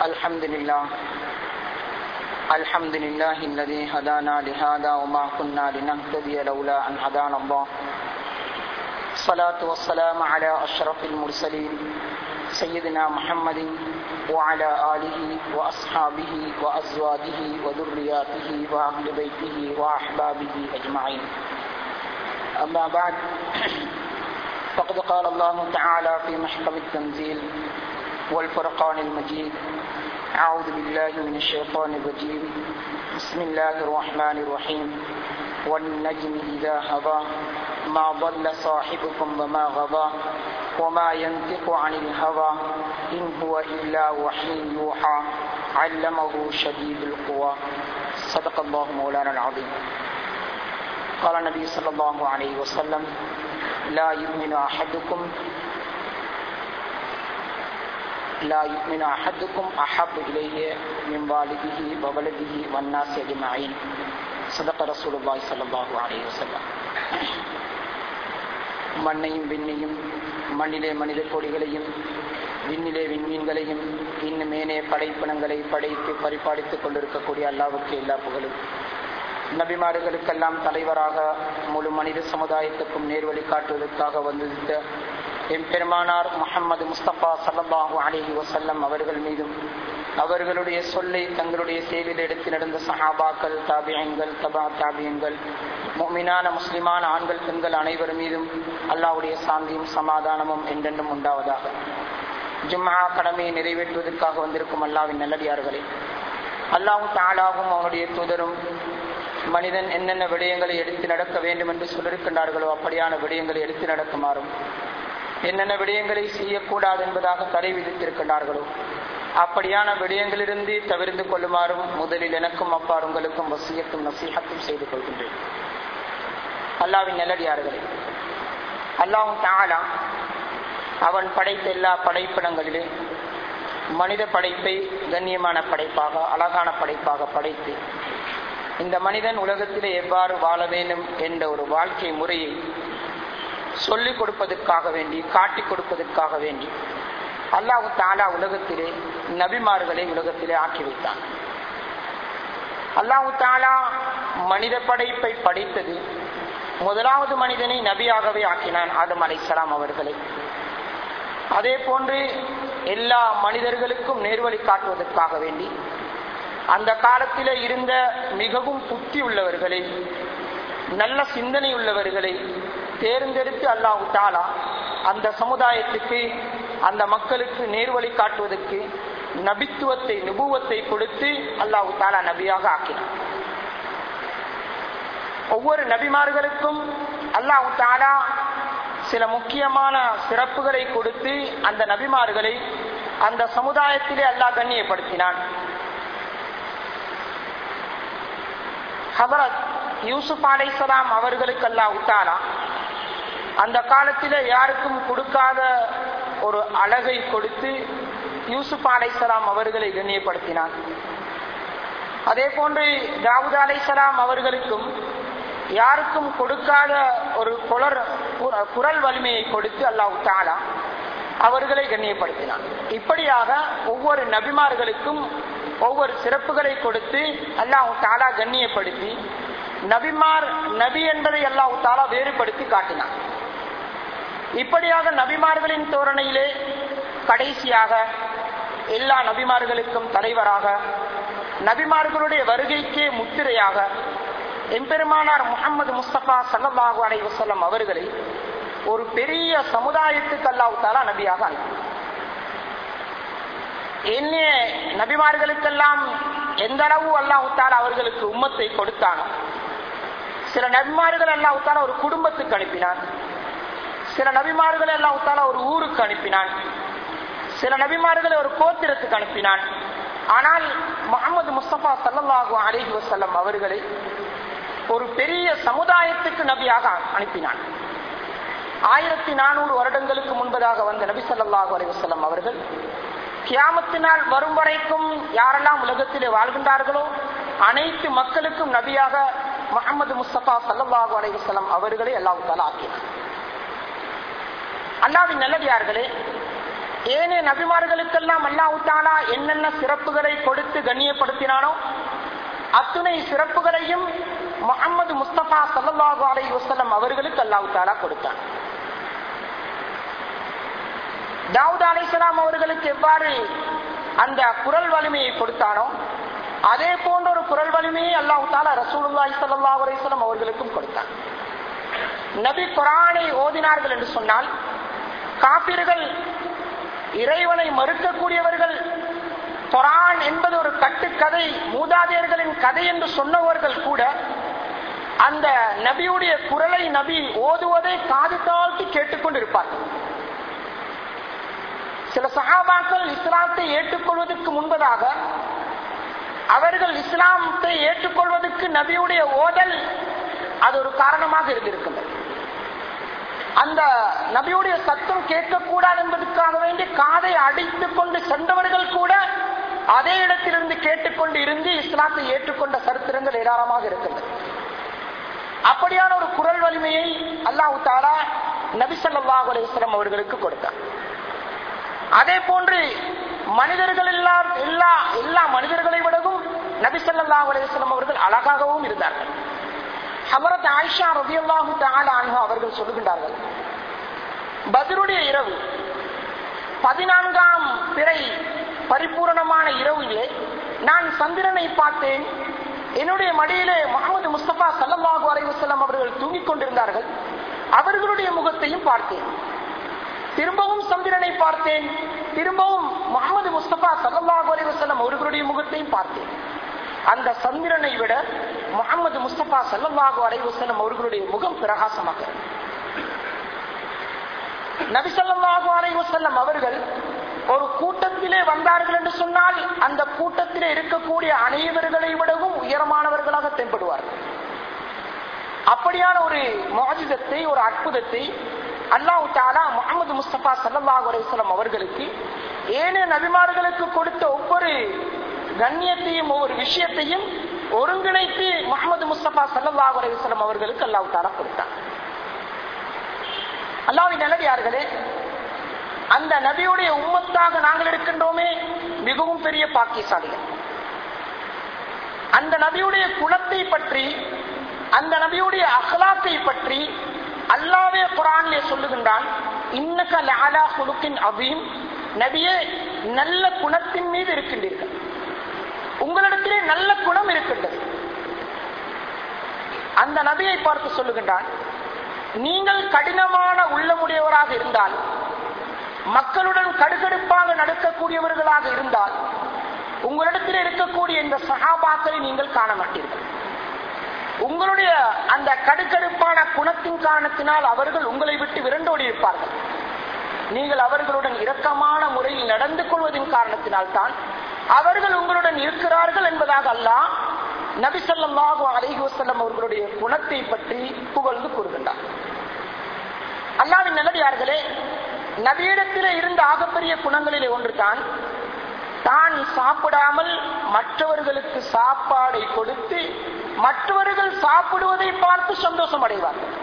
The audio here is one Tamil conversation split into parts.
الحمد لله الحمد لله الذي هدانا لهذا وما كنا لنهتدي لولا أن هدانا الله الصلاة والسلام على أشرف المرسلين سيدنا محمد وعلى آله وأصحابه وأزواجه وذرياته وأهل بيته وأحبابه أجمعين أما بعد فقد قال الله تعالى في محكم التنزيل والفرقان المجيد أعوذ بالله من الشيطان الرجيم بسم الله الرحمن الرحيم والنجم إذا هضى ما ضل صاحبكم وما غضى وما ينطق عن الهوى إن هو إلا وحي يوحى علمه شديد القوى صدق الله مولانا العظيم قال النبي صلى الله عليه وسلم لا يؤمن أحدكم لا يؤمن أحدكم أحب إليه من والده وولده والناس أجمعين صدق رسول الله صلى الله عليه وسلم மண்ணையும் விண்ணையும் மண்ணிலே மனித கொடிகளையும் விண்ணிலே விண்மீன்களையும் இன்னும் மேனே படைப்பினங்களை படைத்து பரிபாலித்துக் கொண்டிருக்கக்கூடிய அல்லாவுக்கு எல்லா புகழும் நபிமார்களுக்கெல்லாம் தலைவராக முழு மனித சமுதாயத்துக்கும் நேர்வழி காட்டுவதற்காக வந்திருந்த எம்பெருமானார் முகமது முஸ்தபா சல்லாஹூ அலிஹி வசல்லம் அவர்கள் மீதும் அவர்களுடைய சொல்லை தங்களுடைய சேவையில் எடுத்து நடந்த சஹாபாக்கள் தாபியங்கள் தபா தாபியங்கள் மீனான முஸ்லிமான ஆண்கள் பெண்கள் அனைவர் மீதும் அல்லாவுடைய சாந்தியும் சமாதானமும் என்றென்றும் உண்டாவதாக ஜும்மா கடமையை நிறைவேற்றுவதற்காக வந்திருக்கும் அல்லாவின் நல்லடியார்களே அல்லாவும் தாளாகவும் அவனுடைய தூதரும் மனிதன் என்னென்ன விடயங்களை எடுத்து நடக்க வேண்டும் என்று சொல்லியிருக்கின்றார்களோ அப்படியான விடயங்களை எடுத்து நடக்குமாறும் என்னென்ன விடயங்களை செய்யக்கூடாது என்பதாக தடை விதித்திருக்கின்றார்களோ அப்படியான விடயங்களிலிருந்து தவிர்த்து கொள்ளுமாறும் முதலில் எனக்கும் அப்பார் உங்களுக்கும் வசியத்தும் நசீகத்தும் செய்து கொள்கின்றேன் அல்லாவின் நல்லடியார்களே அல்லாவும் தாலா அவன் படைத்த எல்லா படைப்பிடங்களிலே மனித படைப்பை கண்ணியமான படைப்பாக அழகான படைப்பாக படைத்து இந்த மனிதன் உலகத்திலே எவ்வாறு வாழ வேண்டும் என்ற ஒரு வாழ்க்கை முறையை சொல்லிக் கொடுப்பதற்காக வேண்டி காட்டிக் கொடுப்பதற்காக வேண்டி அல்லாஹு தாலா உலகத்திலே நபிமார்களை உலகத்திலே ஆக்கி வைத்தான் அல்லாஹு தாலா மனித படைப்பை படைத்தது முதலாவது மனிதனை நபியாகவே ஆக்கினான் ஆதம் அலைசலாம் அவர்களை அதே போன்று எல்லா மனிதர்களுக்கும் நேர்வழி காட்டுவதற்காக வேண்டி அந்த காலத்தில் இருந்த மிகவும் புத்தி உள்ளவர்களை நல்ல சிந்தனை உள்ளவர்களை தேர்ந்தெடுத்து அல்லாஹு தாலா அந்த சமுதாயத்துக்கு அந்த மக்களுக்கு நேர்வழி காட்டுவதற்கு நபித்துவத்தை நுபுவத்தை கொடுத்து அல்லாஹு தாலா நபியாக ஆக்கினார் ஒவ்வொரு நபிமார்களுக்கும் அல்லாஹு தாலா சில முக்கியமான சிறப்புகளை கொடுத்து அந்த நபிமார்களை அந்த சமுதாயத்திலே அல்லாஹ் கண்ணியப்படுத்தினான் ஹபரத் யூசுப் அலைசலாம் அவர்களுக்கு அல்லாஹ் உத்தாலா அந்த காலத்தில் யாருக்கும் கொடுக்காத ஒரு அழகை கொடுத்து யூசுப் அலைசலாம் அவர்களை கண்ணியப்படுத்தினான் அதே போன்று தாவூத் அலைசலாம் அவர்களுக்கும் யாருக்கும் கொடுக்காத ஒரு குளர் குரல் வலிமையை கொடுத்து அல்லாஹ் தாலா அவர்களை கண்ணியப்படுத்தினான் இப்படியாக ஒவ்வொரு நபிமார்களுக்கும் ஒவ்வொரு சிறப்புகளை கொடுத்து அல்லாஹு தாலா கண்ணியப்படுத்தி நபிமார் நபி என்பதை அல்லாஹு தாலா வேறுபடுத்தி காட்டினான் இப்படியாக நபிமார்களின் தோரணையிலே கடைசியாக எல்லா நபிமார்களுக்கும் தலைவராக நபிமார்களுடைய வருகைக்கே முத்திரையாக எம்பெருமானார் முகமது முஸ்தபா சல்லாஹூ அலை வசல்லம் அவர்களை ஒரு பெரிய சமுதாயத்துக்கு அல்லாஹு தாலா நபியாக அனுப்பினார் என்ன நபிமார்களுக்கெல்லாம் எந்த அளவு அல்லாஹுத்தால் அவர்களுக்கு உம்மத்தை கொடுத்தானோ சில நபிமார்கள் அல்லாஹுத்தால ஒரு குடும்பத்துக்கு அனுப்பினான் சில நபிமார்கள் அல்லாஹுத்தால ஒரு ஊருக்கு அனுப்பினான் சில நபிமார்களை ஒரு கோத்திரத்துக்கு அனுப்பினான் ஆனால் முகமது முஸ்தபா சல்லாஹூ அலிஹி வசல்லம் அவர்களை ஒரு பெரிய சமுதாயத்துக்கு நபியாக அனுப்பினான் ஆயிரத்தி நானூறு வருடங்களுக்கு முன்பதாக வந்த நபி சல்லாஹூ அலி வசல்லம் அவர்கள் கியாமத்தினால் வரும் வரைக்கும் யாரெல்லாம் உலகத்திலே வாழ்கின்றார்களோ அனைத்து மக்களுக்கும் நபியாக முகமது முஸ்தபா சல்லாஹூ அலைவசலம் அவர்களை அல்லாஹு தாலா ஆக்கினார் அல்லாவின் நல்லடியார்களே ஏனைய நபிமார்களுக்கெல்லாம் அல்லாஹ் தாலா என்னென்ன சிறப்புகளை கொடுத்து கண்ணியப்படுத்தினானோ அத்துணை சிறப்புகளையும் முகமது முஸ்தபா சல்லாஹூ அலை வசலம் அவர்களுக்கு அல்லாஹ் தாலா கொடுத்தான் தாவூத் அலிஸ்லாம் அவர்களுக்கு எவ்வாறு அந்த குரல் வலிமையை கொடுத்தானோ அதே போன்ற ஒரு குரல் வலிமையை அல்லாஹு தாலா ரசூலுல்லாஹி ஸல்லல்லாஹு அலைஹி வஸல்லம் அவர்களுக்கும் கொடுத்தான் நபி குரானை ஓதினார்கள் என்று சொன்னால் காபிர்கள் இறைவனை மறுக்கக்கூடியவர்கள் குரான் என்பது ஒரு கட்டுக்கதை மூதாதையர்களின் கதை என்று சொன்னவர்கள் கூட அந்த நபியுடைய குரலை நபி ஓதுவதை காது தாழ்த்தி கேட்டுக்கொண்டிருப்பார்கள் சில சகாபாக்கள் இஸ்லாத்தை ஏற்றுக்கொள்வதற்கு முன்பதாக அவர்கள் இஸ்லாத்தை ஏற்றுக்கொள்வதற்கு நபியுடைய ஓதல் அது ஒரு காரணமாக இருந்திருக்கின்றது அந்த நபியுடைய சத்தம் கேட்கக்கூடாது என்பதற்காக வேண்டி காதை அடித்துக் கொண்டு சென்றவர்கள் கூட அதே இடத்திலிருந்து கேட்டுக்கொண்டு இருந்து இஸ்லாத்தை ஏற்றுக்கொண்ட சரித்திரங்கள் ஏராளமாக இருக்கின்றது அப்படியான ஒரு குரல் வலிமையை அல்லாஹு தாலா நபி ஸல்லல்லாஹு அலைஹி வஸல்லம் அவர்களுக்கு கொடுத்தார் அதே போன்று மனிதர்கள் எல்லா எல்லா எல்லா மனிதர்களை விடவும் நபி ஸல்லல்லாஹு அலைஹி வஸல்லம் அவர்கள் அழகாகவும் இருந்தார்கள் ஹமரத் ஆயிஷா ரலியல்லாஹு தஆலா அன்ஹா அவர்கள் சொல்லுகின்றார்கள் பத்ருடைய இரவு பதினான்காம் பிறை பரிபூரணமான இரவிலே நான் சந்திரனை பார்த்தேன் என்னுடைய மடியிலே முகமது முஸ்தபா சல்லல்லாஹு அலைஹி வஸல்லம் அவர்கள் தூங்கிக் கொண்டிருந்தார்கள் அவர்களுடைய முகத்தையும் பார்த்தேன் திரும்பவும் சந்திரனை பார்த்தேன் திரும்பவும் முகமது முஸ்தபா சல்லல்லாஹு அலைஹி வஸல்லம் அவர்களுடைய முகத்தையும் பார்த்தேன் அந்த சந்திரனை விட முகமது முஸ்தபா சல்லல்லாஹு அலைஹி வஸல்லம் அவர்களுடைய முகம் பிரகாசமாக நபி ஸல்லல்லாஹு அலைஹி வஸல்லம் அவர்கள் ஒரு கூட்டத்திலே வந்தார்கள் என்று சொன்னால் அந்த கூட்டத்திலே இருக்கக்கூடிய அனைவர்களை விடவும் உயரமானவர்களாக தென்படுவார்கள் அப்படியான ஒரு மாஜிதத்தை ஒரு அற்புதத்தை அல்லாஹு தாலா முகமது முஸ்தபா சல்லாஹ் அலிஸ்லாம் அவர்களுக்கு ஏனைய நபிமார்களுக்கு கொடுத்த ஒவ்வொரு கண்ணியத்தையும் ஒவ்வொரு விஷயத்தையும் ஒருங்கிணைத்து முகமது முஸ்தபா சல்லாஹ் அலிஸ்லாம் அவர்களுக்கு அல்லாஹு தாலா கொடுத்தார் அல்லாவின் நல்லடியார்களே அந்த நபியுடைய உம்மத்தாக நாங்கள் இருக்கின்றோமே மிகவும் பெரிய பாக்கியசாலிகள் அந்த நபியுடைய குலத்தை பற்றி அந்த நபியுடைய அகலாத்தை பற்றி அல்லாவே குரானிலே சொல்லுகின்றான் இன்னக லாலா குலுக்கின் அவீம் நபியே நல்ல குணத்தின் மீது இருக்கின்றீர்கள் உங்களிடத்திலே நல்ல குணம் இருக்கின்றது அந்த நபியை பார்த்து சொல்லுகின்றான் நீங்கள் கடினமான உள்ளமுடையவராக இருந்தால் மக்களுடன் கடுகடுப்பாக நடக்கக்கூடியவர்களாக இருந்தால் உங்களிடத்தில் இருக்கக்கூடிய இந்த சகாபாக்களை நீங்கள் காண மாட்டீர்கள் உங்களுடைய அந்த கடுக்கடுப்பான குணத்தின் காரணத்தினால் அவர்கள் உங்களை விட்டு விரண்டோடி இருப்பார்கள் நீங்கள் அவர்களுடன் இரக்கமான முறையில் நடந்து கொள்வதின் காரணத்தினால் தான் அவர்கள் உங்களுடன் இருக்கிறார்கள் என்பதாக அல்லாஹ் நபி ஸல்லல்லாஹு அலைஹி வஸல்லம் அவர்களுடைய குணத்தை பற்றி புகழ்ந்து கூறுகின்றார் அல்லாவின் நல்லடியார்களே நபியிடத்திலே இருந்த ஆகப்பெரிய குணங்களிலே ஒன்று தான் தான் சாப்பிடாமல் மற்றவர்களுக்கு சாப்பாடை கொடுத்து மற்றவர்கள் சாப்பிடுவதை பார்த்து சந்தோஷம் அடைவார்கள்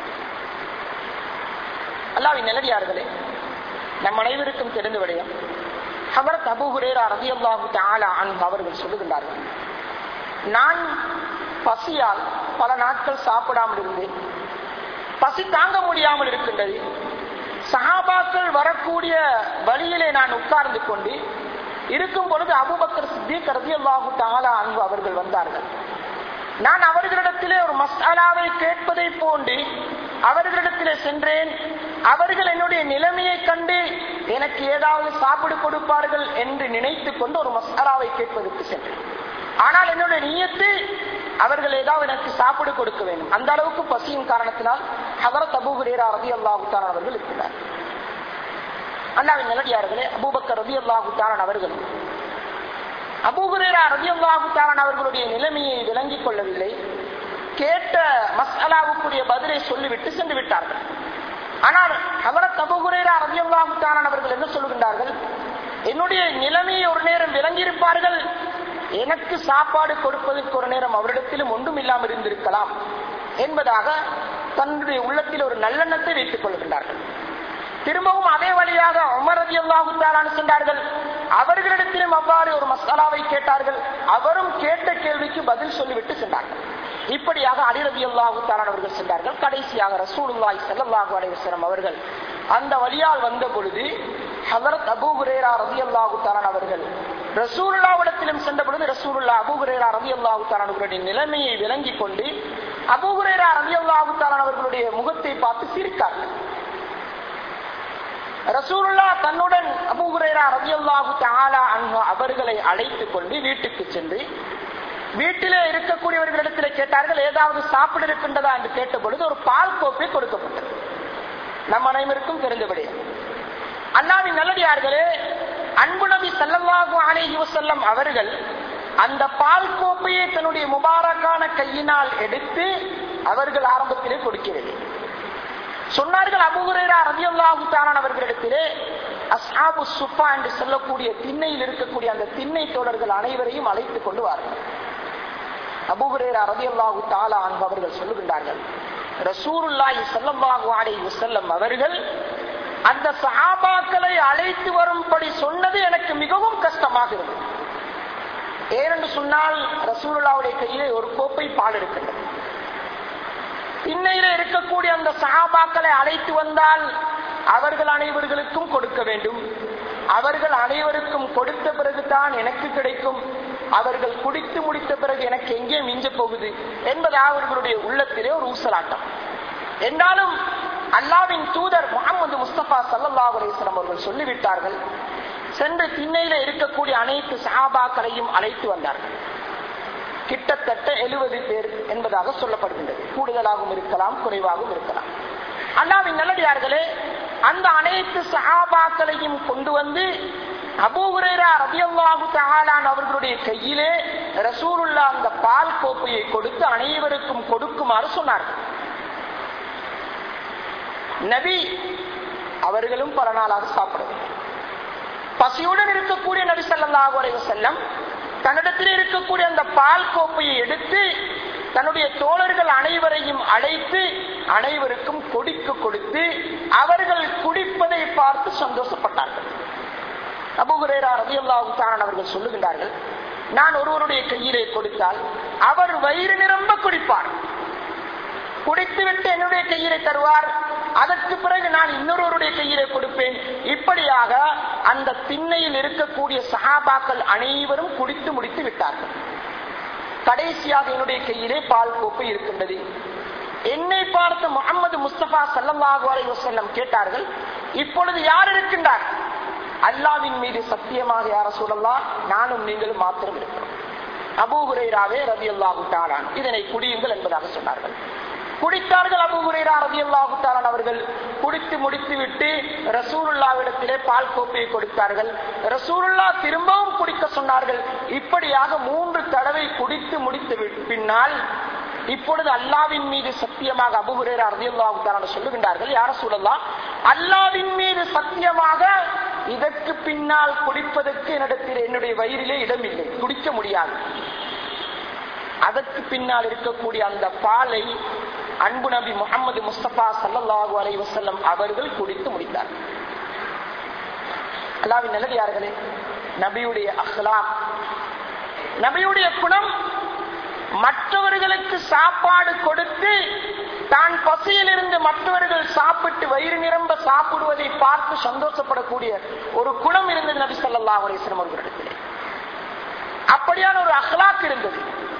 அல்லாவின் நிலடியார்களே நம் அனைவருக்கும் தெரிந்த விடயம் ஹபரத் அபு ஹுரேரா ரதியல்லாஹு தஆலா அன்ஹு அவர்கள் சொல்லுகின்றார்கள் நான் பசியால் பல நாட்கள் சாப்பிடாமல் இருந்தேன் பசி தாங்க முடியாமல் இருக்கின்றது சஹாபாக்கள் வரக்கூடிய வழியிலே நான் உட்கார்ந்து கொண்டு இருக்கும் பொழுது அபுபக்கர் சித்திக் ரதியல்லாஹு தஆலா அன்பு அவர்கள் வந்தார்கள் நான் அவர்களிடத்திலே ஒரு மசாலாவை கேட்பதை போன்று அவர்களிடத்திலே சென்றேன் அவர்கள் என்னுடைய நிலைமையை கண்டு எனக்கு ஏதாவது சாப்பிடு கொடுப்பார்கள் என்று நினைத்து கொண்டு ஒரு மசாலாவை கேட்பதற்கு சென்றேன் ஆனால் என்னுடைய நீயத்து அவர்கள் ஏதாவது எனக்கு சாப்பிடு கொடுக்க வேண்டும் அந்த அளவுக்கு பசியின் காரணத்தினால் ஹவரத் அபு ஹுரேரா ரதி அல்லாஹுத்தான் அவர்கள் இருக்கிறார் அண்ணாவின் நிலடியார்களே அபூபக்கர் ரதி அல்லாஹுத்தான் அவர்கள் அபூஹுரேரா ரதி அல்லாஹுத்தான் அவர்களுடைய நிலைமையை விளங்கிக் கொள்ளவில்லை கேட்ட மசாலாவுக்குரிய பதிலை சொல்லிவிட்டு சென்று விட்டார்கள் ஆனால் ஹவரத் அபுகுரேரா ரதி அல்லாஹுத்தான் அவர்கள் என்ன சொல்லுகின்றார்கள் என்னுடைய நிலைமையை ஒரு நேரம் விளங்கியிருப்பார்கள் எனக்கு சாப்பாடு கொடுப்பதற்கு ஒரு நேரம் அவரிடத்திலும் ஒன்றும் இல்லாமல் இருந்திருக்கலாம் என்பதாக தன்னுடைய உள்ளத்தில் ஒரு நல்லெண்ணத்தை வைத்துக் கொள்கின்றார்கள் திரும்பவும் அதே வழியாக உமர் ரதி அல்லாஹு சென்றார்கள் அவர்களிடத்திலும் அவ்வாறு ஒரு மசாலாவை கேட்டார்கள் அவரும் கேட்ட கேள்விக்கு பதில் சொல்லிவிட்டு சென்றார்கள் இப்படியாக அலி ரதி அல்லாஹு அவர்கள் சென்றார்கள் கடைசியாக ரசூலுல்லாய் ஸல்லல்லாஹு அலைஹி வஸல்லம் அவர்கள் அந்த வழியால் வந்த பொழுது ஹதரத் அபூ ஹுரேரா ரதி அல்லாஹு அவர்கள் ரசூலுல்லாவிடத்திலும் சென்ற பொழுது ரசூலுல்லா அபூ ஹுரேரா ரதி அல்லாஹு அவர்களுடைய நிலைமையை விளங்கிக் கொண்டு அபூ ஹுரேரா ரதி அல்லாஹு அவர்களுடைய முகத்தை பார்த்து சிரித்தார்கள் ரசூலுல்லா தன்னுடன் அபூ ஹுரைரா ரலியல்லாஹு தஆலா அன்ஹு அவர்களை அழைத்துக் கொண்டு வீட்டுக்கு சென்று வீட்டிலே இருக்கக்கூடியவர்களிடத்தில் கேட்டார்கள் ஏதாவது சாப்பிட இருக்கின்றதா என்று கேட்ட பொழுது ஒரு பால் கோப்பை கொடுக்கப்பட்டது நம் அனைவருக்கும் தெரிந்தபடி அண்ணாவின் நல்லடியார்களே அன்பு நபி ஸல்லல்லாஹு அலைஹி வஸல்லம் அவர்கள் அந்த பால் கோப்பையை தன்னுடைய முபாரக்கான கையினால் எடுத்து அவர்கள் ஆரம்பத்திலே கொடுக்கவில்லை சொன்னார்கள் அபுகுரேரா ரதியல்லாஹு தாரான் அவர்களிடத்திலே அஸ்ஹாபு சுஃபா என்று சொல்லக்கூடிய திண்ணையில் இருக்கக்கூடிய அந்த திண்ணை தோழர்கள் அனைவரையும் அழைத்துக் கொண்டு வார்கள் அபுகுரேரா ரதியல்லாஹு தாலா அவர்கள் சொல்லுகின்றார்கள் ரசூருல்லாஹி ஸல்லல்லாஹு அலைஹி வஸல்லம் அவர்கள் அந்த சஹாபாக்களை அழைத்து வரும்படி சொன்னது எனக்கு மிகவும் கஷ்டமாக இருந்தது ஏனென்று சொன்னால் ரசூலுல்லாவுடைய கையிலே ஒரு கோப்பை பால் இருக்கின்றது இன்னையில இருக்கக்கூடிய அந்த சகாபாக்களை அழைத்து வந்தால் அவர்கள் அனைவர்களுக்கும் கொடுக்க வேண்டும் அவர்கள் அனைவருக்கும் கொடுத்த பிறகுதான் எனக்கு கிடைக்கும் அவர்கள் குடித்து முடித்த பிறகு எனக்கு எங்கே மிஞ்ச போகுது என்பது அவர்களுடைய உள்ளத்திலே ஒரு ஊசலாட்டம் என்றாலும் அல்லாவின் தூதர் முகமது முஸ்தபா சல்லா அலிஸ்லாம் அவர்கள் சொல்லிவிட்டார்கள் சென்று திண்ணையில இருக்கக்கூடிய அனைத்து சஹாபாக்களையும் அழைத்து வந்தார்கள் கிட்டத்தட்ட எழுபது பேர் என்பதாக சொல்லப்படுகின்றது கூடுதலாகவும் இருக்கலாம் குறைவாகவும் இருக்கலாம் அல்லாவின் நல்லடியார்களே அந்த அனைத்து சஹாபாக்களையும் கொண்டு வந்து அபூஹுரேரா ரபியல்லாஹு தஆலான் அவர்களுடைய கையிலே ரசூலுல்லா அந்த பால் கோப்பையை கொடுத்து அனைவருக்கும் கொடுக்குமாறு சொன்னார்கள் நபி அவர்களும் பல நாளாக சாப்பிடவில்லை பசியுடன் இருக்கக்கூடிய நபி ஸல்லல்லாஹு அலைஹி வஸல்லம் தன்னிடத்தில் இருக்கக்கூடிய அந்த பால் கோப்பையை எடுத்து தன்னுடைய தோழர்கள் அனைவரையும் அழைத்து அனைவருக்கும் கொடிக்கு கொடுத்து அவர்கள் குடிப்பதை பார்த்து சந்தோஷப்பட்டார்கள் அபுகுரேரா ரதியல்லாஹு தானன் அவர்கள் சொல்லுகின்றார்கள் நான் ஒருவருடைய கையிலே கொடுத்தால் அவர் வயிறு நிரம்ப குடிப்பார் குடித்துவிட்டு என்னுடைய கையிலே தருவார் அதற்கு பிறகு நான் இன்னொருவருடைய கையிலே கொடுப்பேன் இப்படியாக அந்த திண்ணையில் இருக்கக்கூடிய சஹாபாக்கள் அனைவரும் குடித்து முடித்து விட்டார்கள் கடைசியாக என்னுடைய கையிலே பால் கோப்பை இருக்கின்றது என்னை பார்த்து முகமது முஸ்தபா சல்லல்லாஹு அலைஹி வஸல்லம் கேட்டார்கள் இப்பொழுது யார் இருக்கின்றார் அல்லாவின் மீது சத்தியமாக யார சொல்லலாம் நானும் நீங்களும் மாத்திரம் இருக்கிறோம் அபூஹுரைராவே ரதி அல்லாஹு தாலான் இதனை குடியுங்கள் என்பதாக சொன்னார்கள் குடித்தார்கள் அபுகுரேரா ரதி அல்லாஹு தாலான் அவர்கள் குடித்து முடித்து விட்டு ரசூலுல்லாவிடத்திலே பால் கோப்பையை கொடுத்தார்கள் ரசூலுல்லா திரும்பவும் குடிக்க சொன்னார்கள் இப்படியாக மூன்று தடவை குடித்து முடித்து பின்னால் இப்பொழுது அல்லாவின் மீது சத்தியமாக அபுகுரேரா ரதி அல்லாஹு தாலான் சொல்லுகின்றார்கள் யார சூழல்லாம் அல்லாவின் மீது சத்தியமாக இதற்கு பின்னால் குடிப்பதற்கு என்னிடத்தில் என்னுடைய வயிறிலே இடமில்லை குடிக்க முடியாது அதற்கு பின்னால் இருக்கக்கூடிய அந்த பாலை அன்பு நபி முகமது முஸ்தபா சல்லல்லாஹு அலை வசல்லம் அவர்கள் குடித்து முடித்தார் அல்லாவின் நல்லதார்களே நபியுடைய அஹ்லாம் நபியுடைய குணம் மற்றவர்களுக்கு சாப்பாடு கொடுத்து தான் பசியிலிருந்து மற்றவர்கள் சாப்பிட்டு வயிறு நிரம்ப சாப்பிடுவதை பார்த்து சந்தோஷப்படக்கூடிய ஒரு குணம் இருந்தது நபி சல்லா அலிஸ்லம் அவர்களிடத்திலே அப்படியான ஒரு அஹ்லாக் இருந்தது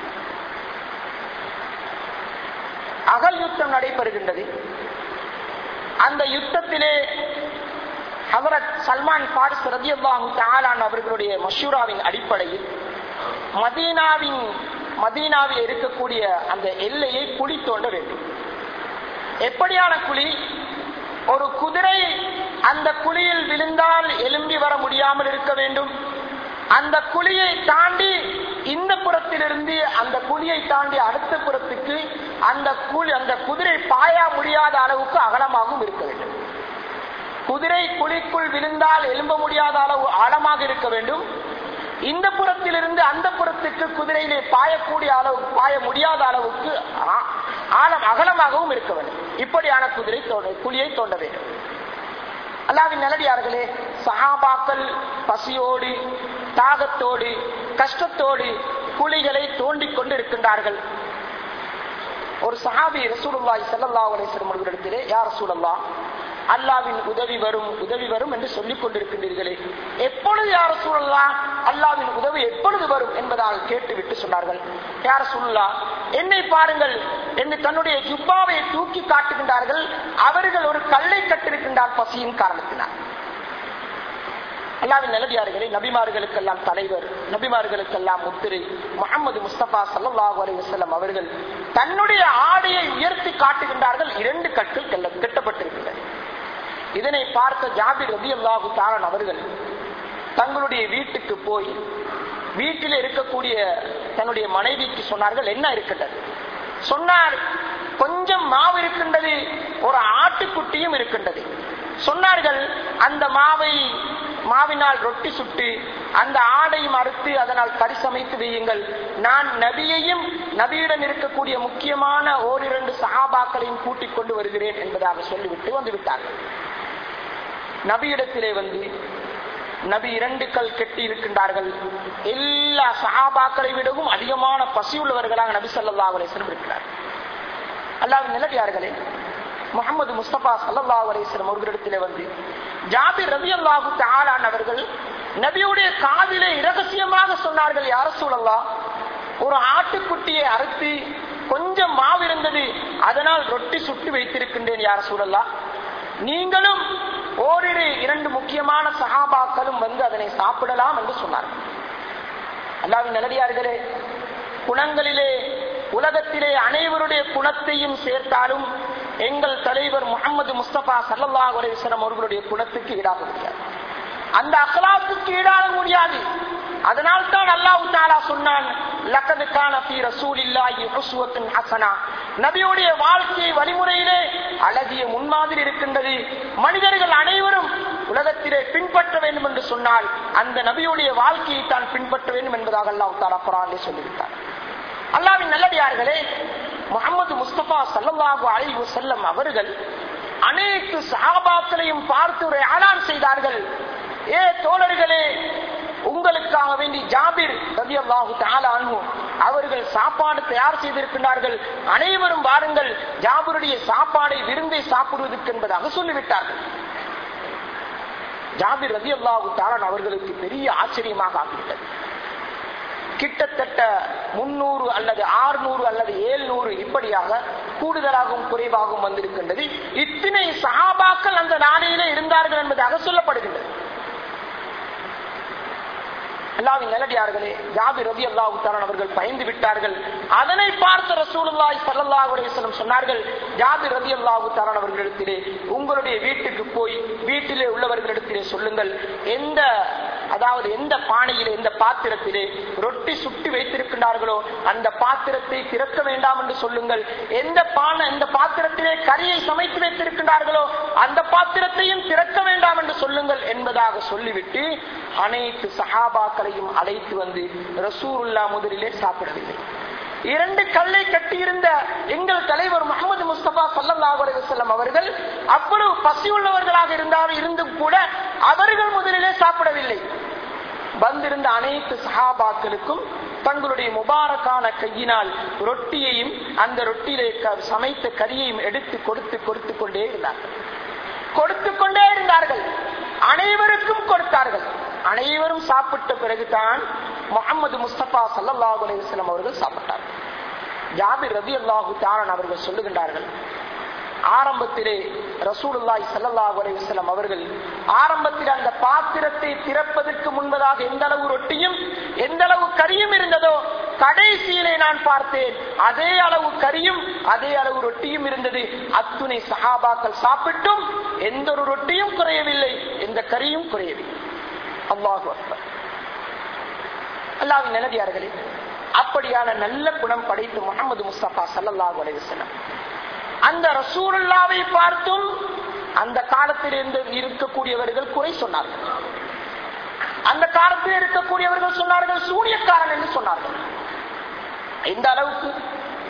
அகல் யுத்தம் நடைபெறுகின்றது அந்த யுத்தத்திலே ஹவரத் சல்மான் பாரிஸ் ரதியல்லாஹு தாலான் அவர்களுடைய மஷூராவின் அடிப்படையில் மதீனாவின் மதீனாவில் இருக்கக்கூடிய அந்த எல்லையை குழி தோண்ட வேண்டும் எப்படியான குழி ஒரு குதிரை அந்த குழியில் விழுந்தால் எழும்பி வர முடியாமல் இருக்க வேண்டும் அந்த குழியை தாண்டி இந்த புறத்திலிருந்து அந்த குழியை தாண்டி அடுத்த புறத்துக்கு அந்த குழி அந்த குதிரை பாயா முடியாத அளவுக்கு அகலமாகவும் இருக்க வேண்டும் குதிரை குழிக்குள் விழுந்தால் எழும்ப முடியாத அளவு ஆழமாக இருக்க வேண்டும் இந்த புறத்திலிருந்து அந்த புறத்துக்கு குதிரையிலே பாயக்கூடிய அளவு பாய முடியாத அளவுக்கு ஆழம் அகலமாகவும் இருக்க வேண்டும் இப்படியான குதிரை குழியை தோண்ட வேண்டும் அல்லாவின் நல்லடியார்களே சஹாபாக்கள் பசியோடு தாகத்தோடு கஷ்டத்தோடு குழிகளை தோண்டிக் கொண்டு இருக்கின்றார்கள் ஒரு சஹாபி ரசூலுல்லாஹி ஸல்லல்லாஹு அலைஹி வஸல்லம் அவர்களிடத்திலே யா ரசூலல்லாஹ் அல்லாவின் உதவி வரும் உதவி வரும் என்று சொல்லிக் கொண்டிருக்கின்றீர்களே எப்பொழுது யார் சூழல்லா அல்லாவின் உதவி எப்பொழுது வரும் என்பதாக கேட்டுவிட்டு சொன்னார்கள் யார் சூழலா என்னை பாருங்கள் என்று தன்னுடைய ஜுப்பாவை தூக்கி காட்டுகின்றார்கள் அவர்கள் ஒரு கல்லை கட்டிருக்கின்றார் பசியின் காரணத்தினால் அல்லாவின் நல்லடியார்களே நபிமார்களுக்கெல்லாம் தலைவர் நபிமார்களுக்கெல்லாம் முத்திரை முகமது முஸ்தபா சல்லாஹூ அலி வசல்லம் அவர்கள் தன்னுடைய ஆடையை உயர்த்தி காட்டுகின்றார்கள் இரண்டு கற்கள் கெல்ல- கெட்டப்பட்டிருக்கின்றன இதனை பார்த்த ஜாபிர் ரபி அல்லாஹு தாரன் அவர்கள் தங்களுடைய வீட்டுக்கு போய் வீட்டில் இருக்கக்கூடிய தன்னுடைய மனைவிக்கு சொன்னார்கள் என்ன இருக்கின்றது சொன்னார் கொஞ்சம் மாவு இருக்கின்றது ஒரு ஆட்டுக்குட்டியும் இருக்கின்றது சொன்னார்கள் அந்த மாவை மாவினால் ரொட்டி சுட்டு அந்த ஆடையும் அறுத்து அதனால் கறி சமைத்து வையுங்கள் நான் நபியையும் நபியிடம் இருக்கக்கூடிய முக்கியமான ஓரிரண்டு சகாபாக்களையும் கூட்டிக் கொண்டு வருகிறேன் என்பதாக சொல்லிவிட்டு வந்து விட்டார்கள் நபியிடத்திலே வந்து நபி இரண்டு கல் கெட்டி இருக்கின்றார்கள் எல்லா சஹாபாக்களை விடவும் அதிகமான பசி உள்ளவர்களாக நபி ஸல்லல்லாஹு அலைஹி வஸல்லம் இருக்கிறார் அல்லாஹ்வின் நிலவியார்களே முகமது முஸ்தபா ஸல்லல்லாஹு அலைஹி வஸல்லம் அவர்களிடத்திலே வந்து ஜாபிர் ரலியல்லாஹு தஆலான் அவர்கள் நபியுடைய காதிலே இரகசியமாக சொன்னார்கள் யார சூழல்லா ஒரு ஆட்டுக்குட்டியை அறுத்து கொஞ்சம் மாவு இருந்தது அதனால் ரொட்டி சுட்டு வைத்திருக்கின்றேன் யார சூழல்லா நீங்களும் ஓரிரு இரண்டு முக்கியமான சகாபாக்களும் வந்து அதனை சாப்பிடலாம் என்று சொன்னார்கள் அல்லாவின் நல்லடியார்களே குணங்களிலே உலகத்திலே அனைவருடைய குணத்தையும் சேர்த்தாலும் எங்கள் தலைவர் முகமது முஸ்தபா சல்லல்லாஹு அலைஹி வஸல்லம் அவர்களுடைய குணத்துக்கு ஈடாக முடியாது அந்த அகலாத்துக்கு ஈடாக முடியாது அதனால் தான் அல்லாஹ் தாலா சொன்னான் லக்கது கான ஃபீ ரசூலில்லாஹி உஸ்வத்துன் ஹஸனா நபியுடைய வாழ்க்கை வழிமுறையிலே அழகிய முன்மாதிரி இருக்கின்றது மனிதர்கள் அனைவரும் உலகத்திலே பின்பற்ற வேண்டும் என்று சொன்னால் அந்த நபியுடைய வாழ்க்கையை தான் பின்பற்ற வேண்டும் என்பதாக அல்லாஹ் தாலா குரானிலே சொல்லிவிட்டார் அல்லாவின் நல்லடியார்களே முகமது முஸ்தபா சல்லல்லாஹு அலைஹி வஸல்லம் அவர்கள் அனைத்து சஹாபாக்களையும் பார்த்து ஒரு ஆளான் செய்தார்கள் ஏ தோழர்களே உங்களுக்காக வேண்டி ஜாபிர் ரலியல்லாஹு தஆலா அன்ஹு அவர்கள் சாப்பாடு தயார் செய்திருக்கிறார்கள் அனைவரும் வாருங்கள் ஜாபிருடைய சாப்பாடை விருந்தை சாப்பிடுவதற்கு என்பதாக சொல்லிவிட்டார்கள் ஜாபிர் ரலியல்லாஹு தஆலா அவர்களுக்கு பெரிய ஆச்சரியமாக ஆகிவிட்டது கிட்டத்தட்ட முன்னூறு அல்லது ஆறுநூறு அல்லது ஏழ்நூறு இப்படியாக கூடுதலாகவும் குறைவாகவும் வந்திருக்கின்றது இத்தனை சஹாபாக்கள் அந்த நாளையிலே இருந்தார்கள் என்பதாக சொல்லப்படுகின்றது அல்லாவின் நல்லடியார்களே ஜாபி ரவி அல்லாஹு அவர்கள் பயந்து விட்டார்கள் அதனை பார்த்த ரசூலுல்லாஹி ஸல்லல்லாஹு அலைஹி வஸல்லம் சொன்னார்கள் ஜாபி ரவி அல்லாஹு அவர்களிடத்திலே உங்களுடைய வீட்டுக்கு போய் வீட்டிலே உள்ளவர்களிடத்திலே சொல்லுங்கள் எந்த அதாவது எந்த பானையிலே எந்த பாத்திரத்திலே ரொட்டி சுட்டி வைத்திருக்கிறார்களோ அந்த பாத்திரத்தை திறக்க வேண்டாம் என்று சொல்லுங்கள் எந்த பானை எந்த பாத்திரத்திலே கரியை சமைத்து வைத்திருக்கிறார்களோ அந்த பாத்திரத்தையும் திறக்க வேண்டாம் என்று சொல்லுங்கள் என்பதாக சொல்லிவிட்டு அனைத்து சஹாபாக்களையும் அழைத்து வந்து ரசூருல்லா முதலிலே சாப்பிடவில்லை இரண்டு கல்லை கட்டியிருந்த எங்கள் தலைவர் முகமது முஸ்தபா சல்லல்லாஹு அலைஹி வஸல்லம் அவர்கள் அவ்வளவு பசியுள்ளவர்களாக இருந்தாலும் இருந்தும் கூட அவர்கள் முதலிலே சாப்பிடவில்லை வந்திருந்த அனைத்து சஹாபாக்களுக்கும் தங்களுடைய முபாரக்கான கையினால் ரொட்டியையும் அந்த ரொட்டியிலே க- சமைத்த கறியையும் எடுத்து கொடுத்து கொடுத்து கொண்டே இருந்தார்கள் கொடுத்து கொண்டே இருந்தார்கள் அனைவருக்கும் கொடுத்தார்கள் அனைவரும் சாப்பிட்ட பிறகுதான் முகமது முஸ்தபா சல்லல்லாஹு அலைஹி வஸல்லம் அவர்கள் சாப்பிட்டார்கள் ஜாபிர் ரதி அல்லாஹு தாரன் அவர்கள் சொல்லுகின்றார்கள் ஆரம்பத்திலே ரசூலுல்லாஹி ஸல்லல்லாஹு அலைஹி வஸல்லம் அவர்கள் ஆரம்பத்தில் அந்த பாத்திரத்தை திறப்பதற்கு முன்பதாக எந்த அளவு ரொட்டியும் எந்த அளவு கறியும் இருந்ததோ கடைசியிலே நான் பார்த்தேன் அதே அளவு கறியும் அதே அளவு ரொட்டியும் இருந்தது அத்துணை சஹாபாக்கள் சாப்பிட்டும் எந்த ஒரு ரொட்டியும் குறையவில்லை எந்த கறியும் குறையவில்லை அல்லாஹு அக்பர் அல்லாவின் நிலதியார்களே அப்படியான நல்ல குணம் படைத்து முகமது முஸ்தபா சல்லல்லாஹு அலைஹி வஸல்லம் அந்த ரசூலுல்லாவை பார்த்தும் அந்த காலத்தில் இருந்து இருக்கக்கூடியவர்கள் குறை சொன்னார்கள் அந்த காலத்தில் இருக்கக்கூடியவர்கள் சொன்னார்கள் சூனியக்காரன் என்று சொன்னார்கள் இந்த அளவுக்கு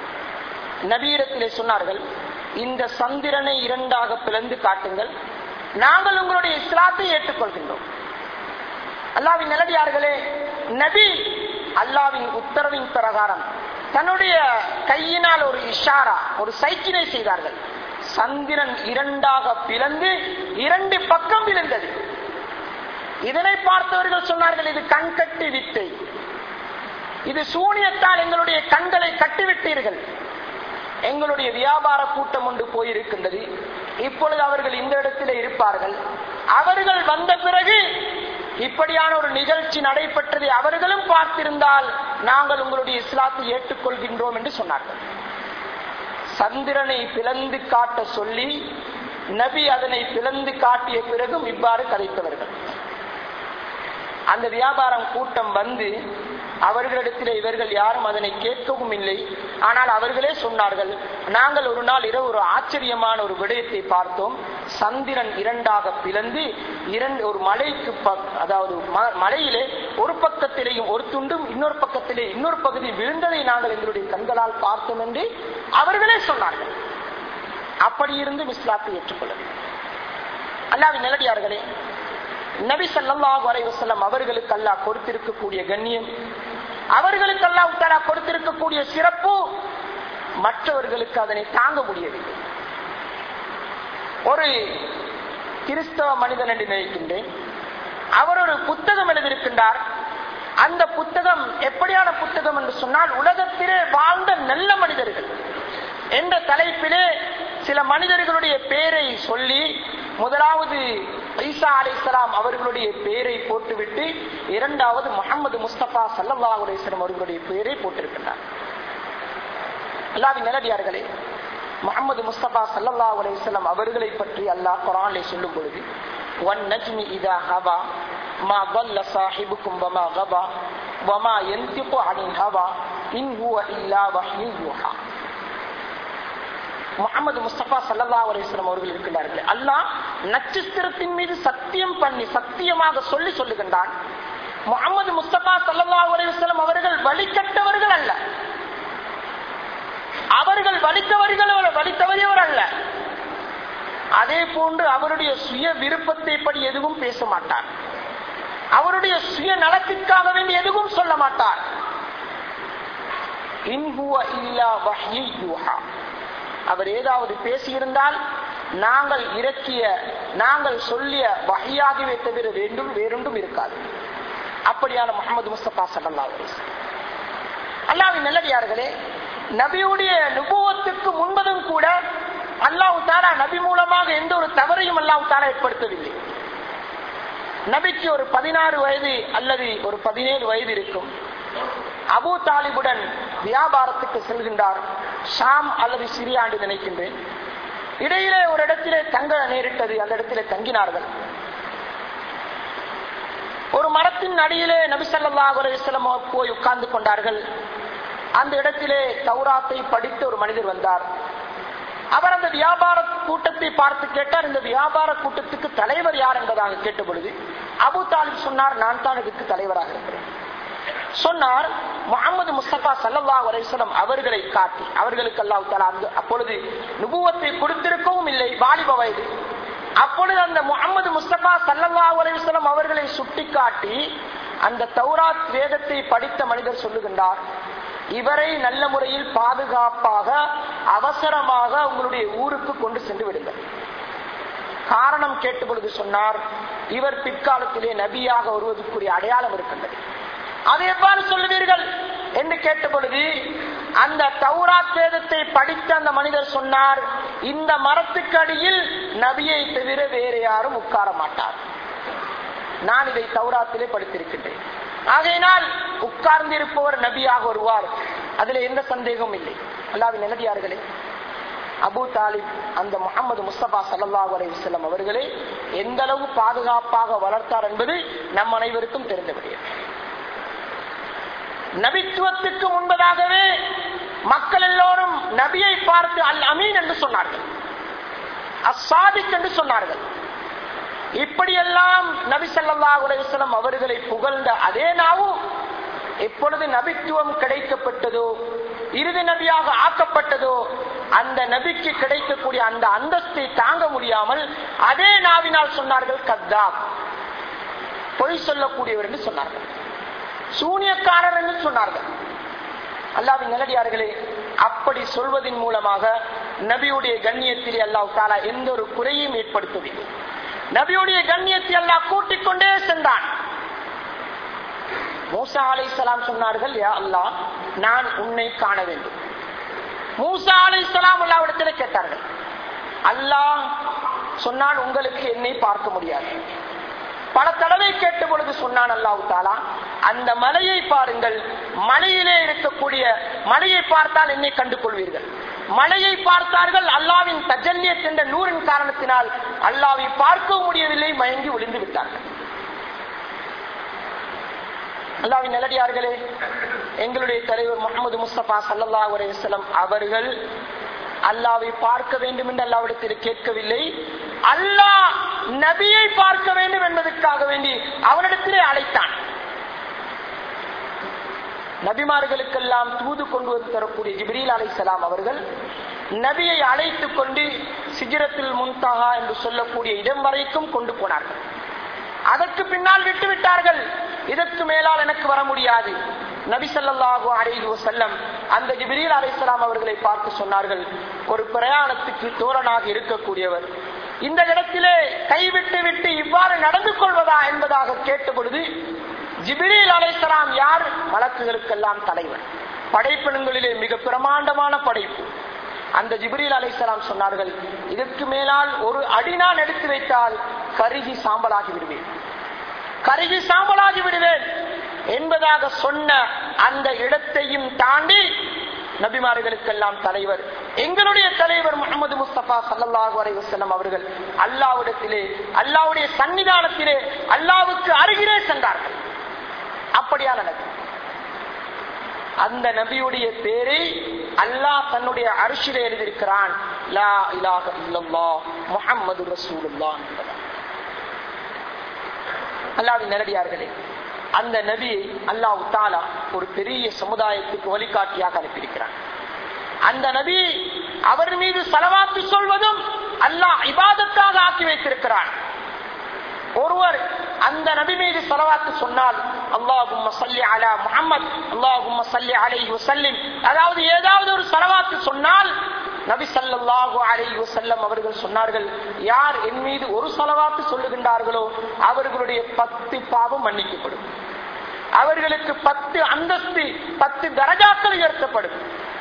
நபியிடத்திலே சொன்னார்கள் இந்த சந்திரனை இரண்டாக பிளந்து காட்டுங்கள் நாங்கள் உங்களுடைய இஸ்லாத்தை ஏற்றுக்கொள்கின்றோம் அல்லாவின் நிலடியார்களே நபி அல்லாவின் உத்தரவின் பிரகாரம் தன்னுடைய கையினால் ஒரு இஷாரா ஒரு சைக்கிளை செய்தார்கள் சந்திரன் இரண்டாக பிளந்து இரண்டு பக்கம் விழுந்தது இதனை பார்த்தவர்கள் சொன்னார்கள் இது கண் கட்டி வித்தை இது சூனியத்தால் எங்களுடைய கண்களை கட்டிவிட்டீர்கள் எங்களுடைய வியாபார கூட்டம் ஒன்று போயிருக்கின்றது இப்பொழுது அவர்கள் இந்த இடத்திலே இருப்பார்கள் அவர்கள் வந்த பிறகு இப்படியான ஒரு நிகழ்ச்சி நடைபெற்றதை அவர்களும் பார்த்திருந்தால் நாங்கள் உங்களுடைய இஸ்லாத்தை ஏற்றுக்கொள்கின்றோம் என்று சொன்னார்கள் சந்திரனை பிளந்து காட்ட சொல்லி நபி அதனை பிளந்து காட்டிய பிறகும் இவ்வாறு கதைத்தவர்கள் அந்த வியாபாரம் கூட்டம் வந்து அவர்களிடத்தில் இவர்கள் யாரும் அதனை கேட்கவும் இல்லை ஆனால் அவர்களே சொன்னார்கள் நாங்கள் ஒரு நாள் இரவு ஒரு ஆச்சரியமான ஒரு விடயத்தை பார்த்தோம் சந்திரன் இரண்டாக பிளந்து இரண்டு ஒரு மலைக்கு அதாவது மலையிலே ஒரு பக்கத்திலேயும் ஒரு துண்டும் இன்னொரு பக்கத்திலே இன்னொரு பகுதி விழுந்ததை நாங்கள் எங்களுடைய கண்களால் பார்த்தோம் என்று அவர்களே சொன்னார்கள் அப்படி இருந்து இஸ்லாத்தை ஏற்றுக்கொள்ளவில்லை அல்லாவின் நிலடியார்களே நபி சல்லாஹூ அலைவசல்லம் அவர்களுக்கு அல்லாஹ் கொடுத்திருக்கக்கூடிய கண்ணியம் அவர்களுக்கு அல்லாஹ் தலா கொடுத்திருக்கக்கூடிய சிறப்பு மற்றவர்களுக்கு அதனை தாங்க முடியவில்லை ஒரு கிறிஸ்தவ மனிதன் என்று நினைக்கின்றேன் அவர் ஒரு புத்தகம் எழுதியிருக்கின்றார் அந்த புத்தகம் எப்படியான புத்தகம் என்று சொன்னால் உலகத்திலே வாழ்ந்த நல்ல மனிதர்கள் என்ற தலைப்பிலே சில மனிதர்களுடைய பெயரை சொல்லி முதலாவது ஈசா அலி இஸ்லாம் அவர்களுடைய பெயரை போட்டுவிட்டு இரண்டாவது முகமது முஸ்தபா சல்லா அலிஸ்லாம் அவர்களுடைய பெயரை போட்டிருக்கின்றார் அல்லாவின் நிலடியார்களே முகமது முஸ்தபா சல்லா அலிஸ்லாம் அவர்களை பற்றி அல்லாஹ் குரானை சொல்லும் பொழுது ஒன் நஜ்மி இதா ஹவா மா ضل صاحبكم وما غبا وما ينطق عن الهوى إن هو إلا وحي يوحى முகமது முஸ்தபா சல்லா அலிஸ்லாம் அவர்கள் இருக்கின்றார்கள் அல்லாஹ் நட்சத்திரத்தின் மீது சத்தியம் பண்ணி சத்தியமாக சொல்லி சொல்லுகின்றான் முகமது முஸ்தபா சல்லா அலிஸ்லாம் அவர்கள் வழிகட்டவர்கள் அல்ல அவர்கள் வலித்தவர்கள் வலித்தவரியவர் அல்ல அதே போன்று அவருடைய சுய விருப்பத்தை படி எதுவும் பேச மாட்டார் அவருடைய சுய நலத்திற்காக வேண்டி எதுவும் சொல்ல மாட்டார் இன்ஹுவ இல்லா வஹ்யி யூஹா அவர் ஏதாவது பேசியிருந்தால் நாங்கள் இறக்கிய நாங்கள் சொல்லிய வகையாகவே தவிர வேண்டும் வேறொன்றும் இருக்காது அப்படியான முகமது முஸ்தபா சல்லா அல்லாவின் நல்லடியார்களே நபியுடைய நுபுவத்துக்கு முன்பதும் கூட அல்லாஹு தாலா நபி மூலமாக எந்த ஒரு தவறையும் அல்லாஹு தாலா ஏற்படுத்தவில்லை நபிக்கு ஒரு பதினாறு வயது அல்லது ஒரு பதினேழு வயது இருக்கும் அபு தாலிபுடன் வியாபாரத்துக்கு செல்கின்றார் ஷாம் அல்லது சிரியாண்டு நினைக்கின்றேன் இடையிலே ஒரு இடத்திலே தங்க நேரிட்டது அந்த இடத்திலே தங்கினார்கள் ஒரு மரத்தின் அடியிலே நபிசல்லா அலுவலம் போய் உட்கார்ந்து கொண்டார்கள் அந்த இடத்திலே தௌராத்தை படித்த ஒரு மனிதர் வந்தார் அவர் அந்த வியாபார கூட்டத்தை பார்த்து கேட்டார் இந்த வியாபார கூட்டத்துக்கு தலைவர் யார் என்பதாக கேட்ட பொழுது அபு தாலிப் சொன்னார் நான் தான் இதுக்கு தலைவராக இருக்கிறேன் சொன்னார் முகமது முஸ்தபா சல்லா அலிஸ்லம் அவர்களை காட்டி அவர்களுக்கு அல்லாஹ் தலா அந்த அப்பொழுது நுபுவத்தை கொடுத்திருக்கவும் இல்லை வாலிப வயது அப்பொழுது அந்த முகமது முஸ்தபா சல்லல்லா அலிஸ்லம் அவர்களை சுட்டிக்காட்டி அந்த தௌராத் வேதத்தை படித்த மனிதர் சொல்லுகின்றார் இவரை நல்ல முறையில் பாதுகாப்பாக அவசரமாக உங்களுடைய ஊருக்கு கொண்டு சென்று விடுங்கள் காரணம் கேட்ட பொழுது சொன்னார் இவர் பிற்காலத்திலே நபியாக வருவதற்குரிய அடையாளம் இருக்கின்றது அதை எவ்வாறு சொல்லுவீர்கள் என்று கேட்ட பொழுது அந்த தௌராத் வேதத்தை படித்த அந்த மனிதர் சொன்னார் இந்த மரத்துக்கு அடியில் நபியை தவிர வேறு யாரும் உட்கார மாட்டார் நான் இதை தௌராத்திலே படித்திருக்கின்றேன் ஆகையினால் உட்கார்ந்திருப்பவர் நபியாக வருவார் அதுல எந்த சந்தேகமும் இல்லை அல்லாவின் நிலதியார்களே அபு தாலிப் அந்த முகமது முஸ்தபா சல்லா அலைவசல்லம் அவர்களை எந்த அளவு பாதுகாப்பாக வளர்த்தார் என்பது நம் அனைவருக்கும் தெரிந்த விடயம் நபித்துவத்துக்கு முன்பதாகவே மக்கள் எல்லோரும் நபியை பார்த்து அல் அமீன் என்று சொன்னார்கள் அசாதிக் என்று சொன்னார்கள் இப்படியெல்லாம் நபி சல்லா உலகம் அவர்களை புகழ்ந்த அதே நாவும் எப்பொழுது நபித்துவம் கிடைக்கப்பட்டதோ இறுதி நபியாக ஆக்கப்பட்டதோ அந்த நபிக்கு கிடைக்கக்கூடிய அந்த அந்தஸ்தை தாங்க முடியாமல் அதே நாவினால் சொன்னார்கள் கத்தாப் பொய் சொல்லக்கூடியவர் என்று சொன்னார்கள் சூனியக்காரர் என்று சொன்னார்கள் அல்லாவின் நிலடியார்களே அப்படி சொல்வதன் மூலமாக நபியுடைய கண்ணியத்திலே அல்லாஹ் தாலா எந்த ஒரு குறையும் ஏற்படுத்தவில்லை நபியுடைய கண்ணியத்தை அல்லாஹ் கூட்டிக் கொண்டே சென்றான் மூசா அலை சொன்னார்கள் யா அல்லாஹ் நான் உன்னை காண வேண்டும் மூசா அலை சலாம் அல்லாவிடத்தில் கேட்டார்கள் அல்லாஹ் சொன்னான் உங்களுக்கு என்னை பார்க்க முடியாது பல தடவை கேட்ட பொழுது சொன்னான் அல்லாஹு தாலா அந்த மலையை பாருங்கள் மலையிலே இருக்கக்கூடிய மலையை பார்த்தால் என்னை கண்டு கொள்வீர்கள் மலையை பார்த்தார்கள் அல்லாவின் தஜல்லியத் என்ற நூறின் காரணத்தினால் அல்லாவை பார்க்கவும் முடியவில்லை மயங்கி ஒளிந்து விட்டார்கள் அல்லாவின் நல்லடியார்களே எங்களுடைய தலைவர் முகமது முஸ்தபா சல்லல்லா அலையம் அவர்கள் அல்லாவை பார்க்க வேண்டும் என்று அல்லாவிடத்தில் கேட்கவில்லை அல்லாஹ் நபியை பார்க்க வேண்டும் என்பதற்காக வேண்டி அவனிடத்திலே அழைத்தான் நபிமார்களுக்கெல்லாம் தூது கொண்டு வந்து தரக்கூடிய ஜிப்ரீல் அலைசலாம் அவர்கள் நபியை அழைத்துக் கொண்டு சிஜிரத்தில் முன்தகா என்று சொல்லக்கூடிய இடம் வரைக்கும் கொண்டு போனார்கள் அதற்கு பின்னால் விட்டு விட்டார்கள் இதற்கு மேலால் எனக்கு வர முடியாது நபி ஸல்லல்லாஹு அலைஹி வஸல்லம் அந்த ஜிப்ரீல் அலைஹிஸ்ஸலாம் அவர்களை பார்த்து சொன்னார்கள் ஒரு பிரயாணத்துக்கு தோரணாக இருக்கக்கூடியவர் இந்த இடத்திலே கைவிட்டு விட்டு இவ்வாறு நடந்து கொள்வதா என்பதாக கேட்ட பொழுது ஜிப்ரீல் அலைஹிஸ்ஸலாம் யார் வழக்குகளுக்கெல்லாம் தலைவர் படைப்பினங்களிலே மிக பிரமாண்டமான படைப்பு அந்த ஜிப்ரீல் அலைஹிஸ்ஸலாம் சொன்னார்கள் இதற்கு மேலால் ஒரு அடி நான் எடுத்து வைத்தால் கருகி சாம்பலாகி விடுவேன் கருகி சாம்பலாகி விடுவேன் என்பதாக சொன்ன அந்த இடத்தையும் தாண்டி நபிமார்களுக்கெல்லாம் தலைவர் எங்களுடைய தலைவர் முகமது முஸ்தபா சல்லல்லாஹு அலைஹி வஸல்லம் அவர்கள் அல்லாவிடத்திலே அல்லாவுடைய சன்னிதானத்திலே அல்லாவுக்கு அருகிலே சென்றார்கள் அப்படியான நபி அந்த நபியுடைய பேரை அல்லாஹ் தன்னுடைய அரிசியில எழுதியிருக்கிறான் லா இலாஹ இல்லல்லாஹ் முஹம்மது ரசூலுல்லாஹ் என்பதாக அல்லாவின் நேரடியார்களே அந்த நபியை அல்லாஹ் தாலா ஒரு பெரிய சமுதாயத்துக்கு வழிகாட்டியாக அனுப்பியிருக்கிறான் அந்த நபி அவர் மீது செலவாத்து சொல்வதும் அல்லாஹ் இபாதத்தாக ஆக்கி வைத்திருக்கிறான் ஒருவர் அந்த நபி மீது செலவாத்து சொன்னால் அல்லாஹும் சல்லி அலா முஹம்மத் அல்லாஹும் சல்லி அலைஹி வஸல்லிம் அதாவது ஏதாவது ஒரு செலவாத்து சொன்னால் நபி ஸல்லல்லாஹு அலைஹி வஸல்லம் அவர்கள் சொன்னார்கள் யார் என் மீது ஒரு செலவாத்து சொல்லுகின்றார்களோ அவர்களுடைய பத்து பாவம் மன்னிக்கப்படும் அவர்களுக்கு பத்து அந்தஸ்து பத்து தரஜாக்கள் உயர்த்தப்படும்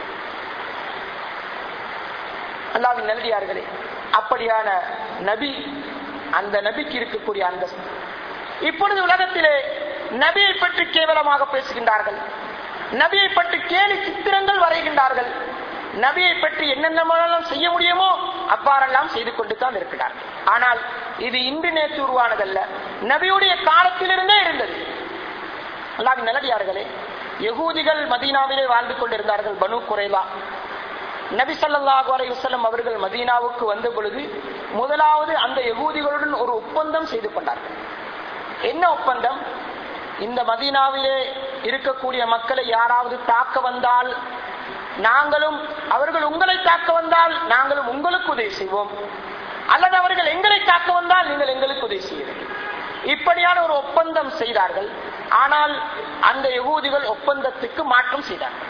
அல்லாவின் நல்லடியார்களே அப்படியான நபி அந்த நபிக்கு இருக்கக்கூடிய அந்தஸ்து இப்பொழுது உலகத்திலே நபியை பற்றி கேவலமாக பேசுகின்றார்கள் நபியை பற்றி கேலி சித்திரங்கள் வரைகின்றார்கள் நபியை பற்றி என்னென்னலாம் செய்ய முடியுமோ அவ்வாறெல்லாம் செய்து கொண்டு தான் இருக்கிறார்கள் ஆனால் இது இன்று நேற்று உருவானதல்ல நபியுடைய காலத்திலிருந்தே இருந்தது அல்லாவின் நல்லடியார்களே யகூதிகள் மதீனாவிலே வாழ்ந்து கொண்டிருந்தார்கள் பனு குறைலா நபி ஸல்லல்லாஹு அலைஹி வஸல்லம் அவர்கள் மதீனாவுக்கு வந்த பொழுது முதலாவது அந்த யகூதிகளுடன் ஒரு ஒப்பந்தம் செய்து கொண்டார்கள் என்ன ஒப்பந்தம் இந்த மதீனாவிலே இருக்கக்கூடிய மக்களை யாராவது தாக்க வந்தால் நாங்களும் அவர்கள் உங்களை தாக்க வந்தால் நாங்களும் உங்களுக்கு உதவி செய்வோம் அல்லது அவர்கள் எங்களை தாக்க வந்தால் நீங்கள் எங்களுக்கு உதவி செய்ய வேண்டும் இப்படியான ஒரு ஒப்பந்தம் செய்தார்கள் ஆனால் அந்த யகூதிகள் ஒப்பந்தத்துக்கு மாற்றம் செய்தார்கள்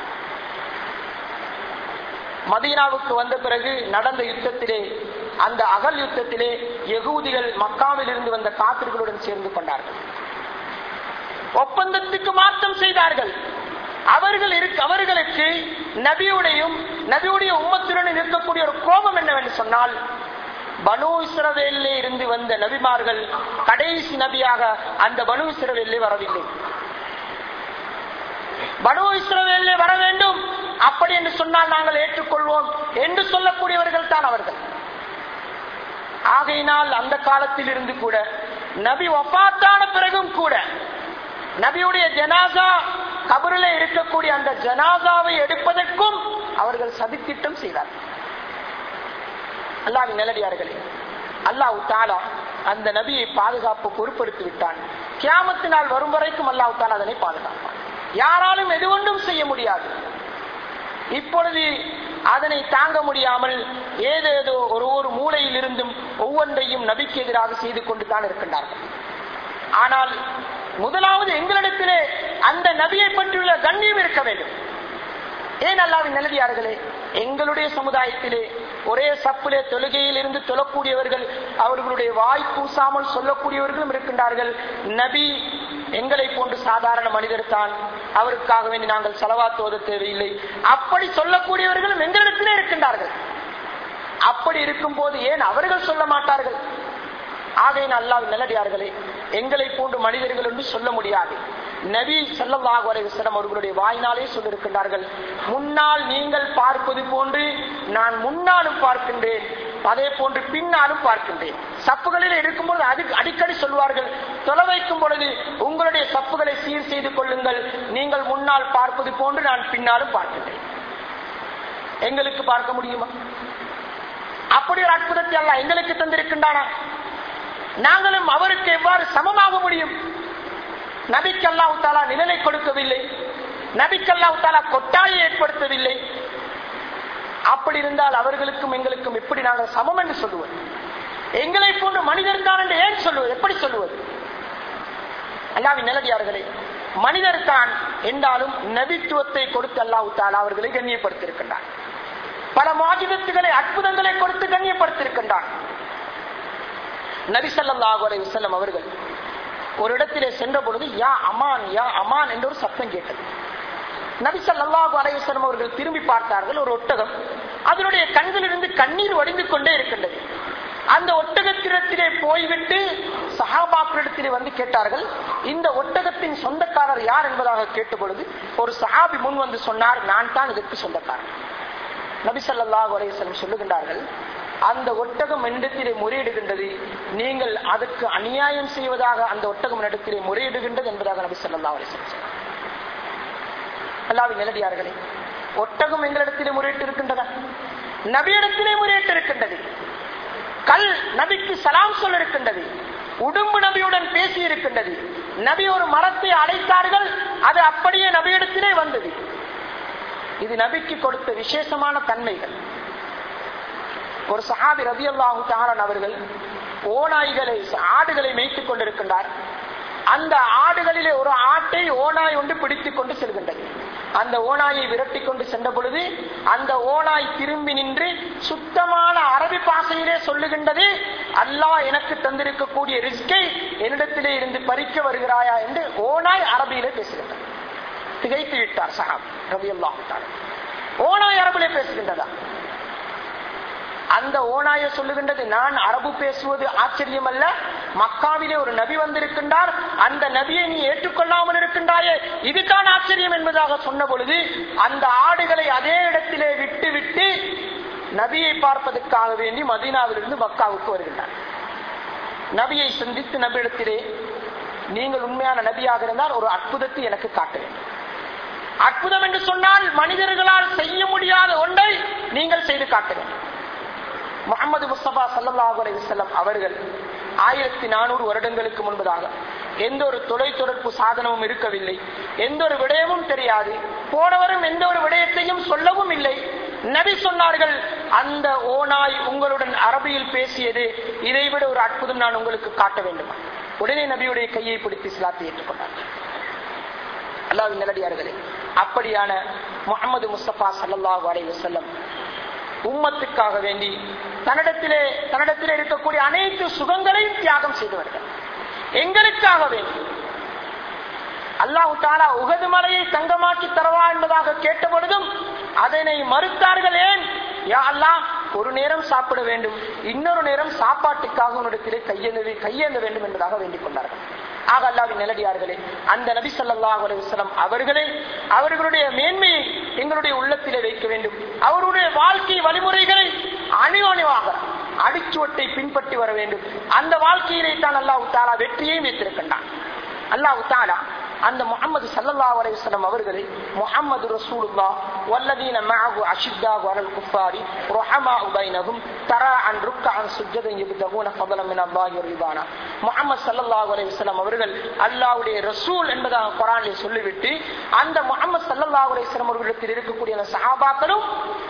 மதீனாவுக்கு வந்த பிறகு நடந்த யுத்தத்திலே அந்த அகல் யுத்தத்திலே யகூதிகள் மக்காவில் இருந்து வந்த காத்திர்களுடன் சேர்ந்து கொண்டார்கள் ஒப்பந்தத்துக்கு மாற்றம் செய்தார்கள் அவர்கள் இருக்க அவர்களுக்கு நபியுடையும் நபியுடைய உம்மத்துடன் இருக்கக்கூடிய ஒரு கோபம் என்னவென்று சொன்னால் பனு இஸ்ரவேலிலே இருந்து வந்த நபிமார்கள் கடைசி நபியாக அந்த பனு இஸ்ரவேலிலே வரவில்லை பனு இஸ்ரவேலிலே வர வேண்டும் அப்படி என்று சொன்னால் நாங்கள் ஏற்றுக்கொள்வோம் என்று சொல்லக்கூடியவர்கள் தான் அவர்கள் ஆகையினால் அந்த காலத்தில் இருந்து கூட நபி ஒப்பாத்தான பிறகும் கூட நபியுடைய ஜனாசா கபரில் இருக்கக்கூடிய அந்த ஜனாசாவை எடுப்பதற்கும் அவர்கள் சதித்திட்டம் செய்தார்கள் அல்லாவின் நிலடியார்களே அல்லாஹ் தாலா அந்த நபியை பாதுகாப்பு பொறுப்படுத்தி விட்டான் கியாமத்தினால் வரும் வரைக்கும் அல்லாஹ் தாலா அதனை பாதுகாப்பான் யாராலும் எது ஒன்றும் செய்ய முடியாது இப்பொழுது அதனை தாங்க முடியாமல் ஏதேதோ ஒரு ஒரு மூலையில் இருந்தும் ஒவ்வொன்றையும் நபிக்கு எதிராக செய்து கொண்டு தான் இருக்கின்றார்கள் ஆனால் முதலாவது எங்களிடத்திலே அந்த நபியை பற்றியுள்ள கண்ணியம் இருக்க வேண்டும் ஏன் அல்லாவின் நல்லதியார்களே எங்களுடைய சமுதாயத்திலே ஒரே சப்பிலே தொழுகையில் இருந்து தொழக்கூடியவர்கள் அவர்களுடைய வாய் பூசாமல் சொல்லக்கூடியவர்களும் இருக்கின்றார்கள் நபி எங்களை போன்று சாதாரண மனிதர் தான் அவருக்காக வேண்டி நாங்கள் செலவாத்து ஓத தேவையில்லை அப்படி சொல்லக்கூடியவர்களும் எங்களிடத்திலே இருக்கின்றார்கள் அப்படி இருக்கும் போது ஏன் அவர்கள் சொல்ல மாட்டார்கள் ஆகையின் அல்லாவின் நல்லடியார்களே எங்களை போன்று மனிதர்கள் என்று சொல்ல முடியாது நபி ஸல்லல்லாஹு அலைஹி வஸல்லம் அவர்களுடைய வாயினாலே சொல்லியிருக்கின்றார்கள் முன்னால் நீங்கள் பார்ப்பது போன்று நான் முன்னாலும் பார்க்கின்றேன் அதே போன்று பின்னாலும் பார்க்கின்றேன் சப்புகளில் இருக்கும்போது அது அடிக்கடி சொல்வார்கள் தொலை வைக்கும் பொழுது உங்களுடைய சப்புகளை சீர் செய்து கொள்ளுங்கள் நீங்கள் முன்னால் பார்ப்பது போன்று நான் பின்னாலும் பார்க்கின்றேன் எங்களுக்கு பார்க்க முடியுமா அப்படி ஒரு அற்புதத்தை அல்ல எங்களுக்கு தந்திருக்கின்றானா நாங்களும் அவருக்கு எவ்வாறு சமமாக முடியும் நபிக்கு அல்லாஹ் தாலா நிழலை கொடுக்கவில்லை நபிக்கு அல்லாஹ் தாலா கொட்டாயை ஏற்படுத்தவில்லை அப்படி இருந்தால் அவர்களுக்கும் எங்களுக்கும் எப்படி நாங்கள் சமம் என்று சொல்லுவது எங்களை போன்ற மனிதர் தான் என்று ஏன் சொல்லுவது எப்படி சொல்லுவது அல்லாவின் நிலவியார்களே மனிதர் தான் என்றாலும் நபித்துவத்தை கொடுத்து அல்லாஹ் தாலா அவர்களை கண்ணியப்படுத்தியிருக்கின்றார் பல மாஜிதத்துகளை அற்புதங்களை கொடுத்து கண்ணியப்படுத்தியிருக்கின்றார் நபிசல்லாஹு அலைஹி வஸல்லம் அவர்கள் ஒரு இடத்திலே சென்ற பொழுது யா அமான் யா அமான் என்ற ஒரு சத்தம் கேட்டது நபிசல்லாஹு அலைஹி வஸல்லம் அவர்கள் திரும்பி பார்த்தார்கள் ஒரு ஒட்டகம் அதனுடைய கண்களிலிருந்து கண்ணீர் வடிந்து கொண்டே இருக்கின்றது அந்த ஒட்டகத்திடத்திலே போய்விட்டு சஹாபாக்களிடத்திலே வந்து கேட்டார்கள் இந்த ஒட்டகத்தின் சொந்தக்காரர் யார் என்பதாக கேட்ட பொழுது ஒரு சஹாபி முன் வந்து சொன்னார் நான் தான் இதற்கு சொந்தக்காரர் நபிசல்லாஹு அலையம் சொல்லுகின்றார்கள் அந்த ஒட்டகம் என்னிடத்திலே முறையிடுகின்றது நீங்கள் அதற்கு அநியாயம் செய்வதாக அந்த ஒட்டகம் என்னிடத்திலே முறையிடுகின்றது என்பதாக நபி சொல்லா அலிஸ்லம் அல்லாவின் நிலடியார்களே ஒட்டகம் எங்களிடத்திலே முறையிட்டு இருக்கின்றதா நபியிடத்திலே முறையிட்டு இருக்கின்றது கல் நபிக்கு சலாம் சொல்ல இருக்கின்றது உடும்பு நபியுடன் பேசி இருக்கின்றது நபி ஒரு மரத்தை அழைத்தார்கள் அது அப்படியே நபியிடத்திலே வந்தது இது நபிக்கு கொடுத்த விசேஷமான தன்மைகள் ஒரு சஹாபி ரவி அல்லாஹு தாரன் அவர்கள் ஓநாய்களை ஆடுகளை மேய்த்துக் கொண்டிருக்கின்றார் அந்த ஆடுகளிலே ஒரு ஆட்டை ஓநாய் ஒன்று பிடித்துக் கொண்டு செல்கின்றது அந்த ஓநாயை விரட்டி கொண்டு சென்ற பொழுது அந்த ஓநாய் திரும்பி நின்று சுத்தமான அரபி பாசையிலே சொல்லுகின்றது அல்லாஹ் எனக்கு தந்திருக்கக்கூடிய ரிஸ்கை என்னிடத்திலே இருந்து பறிக்க வருகிறாயா என்று ஓநாய் அரபியிலே பேசுகின்றது திகைத்து விட்டார் சஹாப் ரவி அல்லாஹு ஓநாய் அரபிலே பேசுகின்றதா அந்த ஓநாய சொல்லுகின்றது நான் அரபு பேசுவது ஆச்சரியம் அல்ல மக்காவிலே ஒரு நபி வந்திருக்கின்றார் அந்த நபியை நீ ஏற்றுக்கொள்ளாமல் இருக்கின்றாயே இதுதான் ஆச்சரியம் என்பதாக சொன்ன பொழுது அந்த ஆடுகளை அதே இடத்திலே விட்டு விட்டு நபியை பார்ப்பதற்காக வேண்டி மதீனாவிலிருந்து மக்காவுக்கு வருகின்றார் நபியை சந்தித்து நபியிடத்திலே நீங்கள் உண்மையான நபியாக இருந்தால் ஒரு அற்புதத்தை எனக்கு காட்ட வேண்டும் அற்புதம் என்று சொன்னால் மனிதர்களால் செய்ய முடியாத ஒன்றை நீங்கள் செய்து காட்ட வேண்டும் முகமது முஸ்தபா சல்லாஹூ அலி வல்லம் அவர்கள் ஆயிரத்தி நானூறு வருடங்களுக்கு முன்பதாக எந்த ஒரு தொலை தொடர்பு சாதனமும் இருக்கவில்லை எந்த ஒரு விடயமும் தெரியாது போனவரும் எந்த ஒரு விடயத்தையும் சொல்லவும் இல்லை நபி சொன்னார்கள் அந்த ஓனாய் உங்களுடன் அரபியில் பேசியது இதைவிட ஒரு அற்புதம் நான் உங்களுக்கு காட்ட வேண்டுமா உடனே நபியுடைய கையை பிடித்து சிலாத்தை ஏற்றுக்கொண்டார் அல்லாவின் நிலடியார்களே அப்படியான முகமது முஸ்தபா சல்லாஹூ அலை வசல்லம் உம்மத்துக்காக வேண்டி தன்னிடத்திலே தன்னிடத்திலே இருக்கக்கூடிய அனைத்து சுகங்களையும் தியாகம் செய்தவர்கள் எங்களுக்காக வேண்டி அல்லாஹு தாலா உகது மலையை தங்கமாக்கி தரவா என்பதாக கேட்ட பொழுதும் அதனை மறுத்தார்கள் ஏன் யா அல்லாஹ் ஒரு நேரம் சாப்பிட வேண்டும் இன்னொரு நேரம் சாப்பாட்டுக்காக உன்னிடத்திலே கையேந்த கையேந்த வேண்டும் என்பதாக வேண்டிக் கொண்டார்கள் ஆக அல்லாவின் நிலடியார்களே அந்த நபி ஸல்லல்லாஹு அலைஹி வஸல்லம் அவர்களே அவர்களுடைய மேன்மையை எங்களுடைய உள்ளத்திலே வைக்க வேண்டும் அவருடைய வாழ்க்கை வழிமுறைகளை அணிவணிவாக அடிச்சுவட்டை பின்பற்றி வர வேண்டும் அந்த வாழ்க்கையிலே தான் அல்லாஹ் தாலா வெற்றியையும் வைத்திருக்கின்றான் அல்லாஹ் தாலா அந்த முகமது சல்லல்லாஹு அலைஹி வஸல்லம் அவர்களை முஹம்மது ரசூலுல்லாஹ் வல்லதீன மஅஹு அஷித்தாஹு அலல் குஃபாரி ரஹமாஉ பைனஹும் தராஅன் ருக்கஅன் சுஜ்ஜதன் யப்தகூன ஃபضلا மின் அல்லாஹி வரிதானா முஹம்மது ஸல்லல்லாஹு அலைஹி வஸல்லம் அவர்கள் அல்லாஹ்வுடைய ரசூல் என்பதாக குர்ஆனில் சொல்லிவிட்டு அந்த முஹம்மது ஸல்லல்லாஹு அலைஹி வஸல்லம் அவர்களிடத்தில் இருக்கக்கூடிய அந்த சஹாபாக்களும்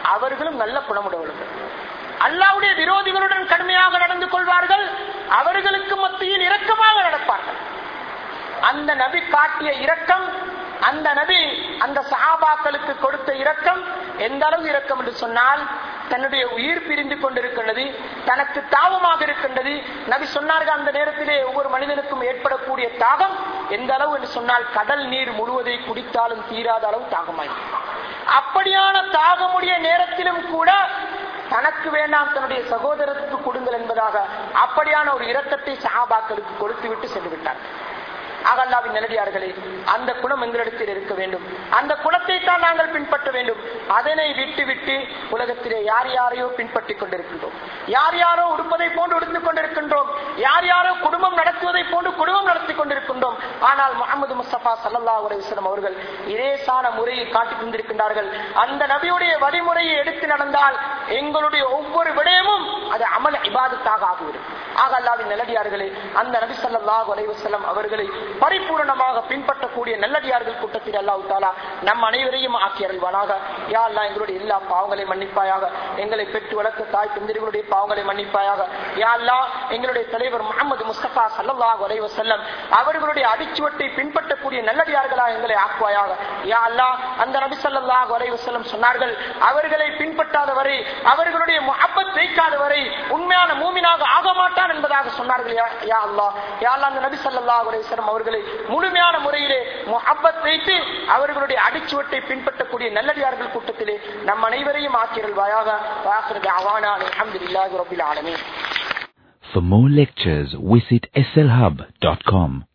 அவர்களும் நல்ல குணமுடையவர்கள் அல்லாவுடைய விரோதிகளுடன் கடுமையாக நடந்து கொள்வார்கள் அவர்களுக்கு மத்தியில் இரக்கமாக நடப்பார்கள் அந்த நபி காட்டிய இரக்கம் அந்த நபி அந்த சஹாபாக்களுக்கு கொடுத்த இரக்கம் எந்த அளவு இரக்கம் என்று சொன்னால் தன்னுடைய உயிர் பிரிந்து கொண்டிருக்கின்றது தனக்கு தாபமாக இருக்கின்றது நபி சொன்னார்கள் அந்த நேரத்திலே ஒவ்வொரு மனிதனுக்கும் ஏற்படக்கூடிய தாகம் எந்த அளவு என்று சொன்னால் கடல் நீர் முழுவதை குடித்தாலும் தீராத அளவு தாகமாயிருக்கும் அப்படியான தாகமுடைய நேரத்திலும் கூட தனக்கு வேண்டாம் தன்னுடைய சகோதரத்துக்கு கொடுங்கள் என்பதாக அப்படியான ஒரு இரக்கத்தை சஹாபாக்களுக்கு கொடுத்து விட்டு சென்று விட்டார்கள் அகல்லாவின் நிலடியார்களே அந்த குணம் எங்களிடத்தில் இருக்க வேண்டும் அந்த குணத்தை தான் நாங்கள் பின்பற்ற வேண்டும் அதனை விட்டு விட்டு உலகத்திலே யார் யாரையோ பின்பற்றிக் கொண்டிருக்கின்றோம் யார் யாரோ உடுப்பதை போன்று உடுத்துக் கொண்டிருக்கின்றோம் யார் யாரோ குடும்பம் நடத்துவதை போன்று குடும்பம் நடத்தி கொண்டிருக்கின்றோம் ஆனால் முகமது முஸ்தபா சல்லா அலிஸ்லாம் அவர்கள் இரேசான முறையை காட்டித் தந்திருக்கின்றார்கள் அந்த நபியுடைய வழிமுறையை எடுத்து நடந்தால் எங்களுடைய ஒவ்வொரு விடயமும் அது அமல் இபாதத்தாக ஆகிவிடும் ஆக அல்லாவின் நல்லடியார்களே அந்த நபி சல்லாஹ் அலைவசல்லம் அவர்களை பரிபூர்ணமாக பின்பற்றக்கூடிய நல்லடியார்கள் கூட்டத்தில் அல்லாஹ் தாலா நம் அனைவரையும் ஆக்கி அருள்வானாக யா அல்லா எங்களுடைய எல்லா பாவங்களை மன்னிப்பாயாக எங்களை பெற்று வளர்த்த தாய் தந்திரிகளுடைய பாவங்களை மன்னிப்பாயாக யா அல்லா எங்களுடைய தலைவர் முகமது முஸ்தபா சல்லாஹ் அலைவசல்லம் அவர்களுடைய அடிச்சுவட்டை பின்பற்றக்கூடிய நல்லடியார்களாக எங்களை ஆக்குவாயாக யா அல்லா அந்த நபி சல்லாஹ் அலைவசல்லம் சொன்னார்கள் அவர்களை பின்பற்றாத வரை அவர்களுடைய முகப்பத் வைக்காத வரை உண்மையான மூமினாக ஆக மாட்டான் என்பதாக சொன்னார்கள் யா- யா அல்லா யா அல்லா அந்த நபி சல்லாஹ் அலைவசல்லம் அவர்களை முழுமையான முறையிலே முகப்பத் வைத்து அவர்களுடைய அடிச்சுவட்டை பின்பற்றக்கூடிய நல்லடியார்கள் கூட்டத்திலே நம் அனைவரையும் ஆக்கிரல்வாயாக வாக்குறது அவானா அலமதுல்லாஹி ரபில் ஆலமீன் For more lectures, visit slhub.com.